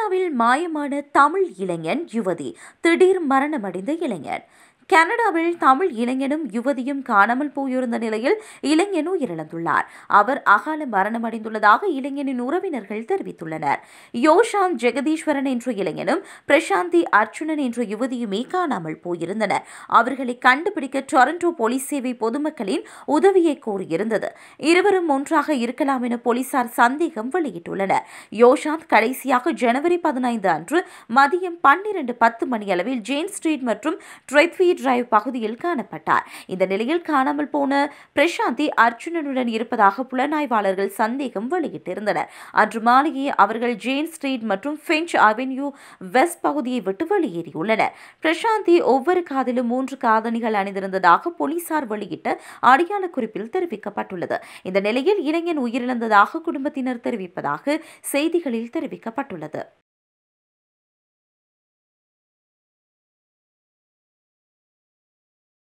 கனடாவில் மாயமான தமிழ் இளைஞன் யுவதி திடீர் மரணமடைந்த இளைஞன் கனடாவில் தமிழ் இளைஞனும் யுவதியும் காணாமல் போயிருந்த நிலையில் இளைஞன் உயிரிழந்துள்ளார் அவர் அகால மரணமடைந்துள்ளதாக இளைஞனின் உறவினர்கள் தெரிவித்துள்ளனர் யோஷாந்த் ஜெகதீஸ்வரன் என்ற இளைஞனும் பிரசாந்தி அர்ச்சுனன் என்ற யுவதியுமே காணாமல் போயிருந்தனர் அவர்களை கண்டுபிடிக்க டொரண்டோ போலீஸ் சேவை பொதுமக்களின் உதவியை கோரியிருந்தது இருவரும் ஒன்றாக இருக்கலாம் என போலீசார் சந்தேகம் வெளியிட்டுள்ளனர் யோஷாந்த் கடைசியாக ஜனவரி பதினைந்து அன்று மதியம் பன்னிரண்டு பத்து மணியளவில் ஜேன் ஸ்ட்ரீட் மற்றும் ட்ரெத்வி டிரைவ் பகுதியில் காணப்பட்டார் இந்த நிலையில் காணாமல் போன பிரசாந்தி அர்ஜுனனுடன் இருப்பதாக புலனாய்வாளர்கள் சந்தேகம் வெளியிட்டிருந்தனர் அன்று மாலையே அவர்கள் ஜேன் ஸ்ட்ரீட் மற்றும் ஃபின்ச் அவென்யூ வெஸ்ட் பகுதியை விட்டு வெளியேறியுள்ளனர் பிரசாந்தி ஒவ்வொரு காதிலும் மூன்று காதணிகள் அணிந்திருந்ததாக போலீசார் வெளியிட்ட அடையாள குறிப்பில் தெரிவிக்கப்பட்டுள்ளது இந்த நிலையில் இளைஞன் உயிரிழந்ததாக குடும்பத்தினர் தெரிவிப்பதாக செய்திகளில் தெரிவிக்கப்பட்டுள்ளது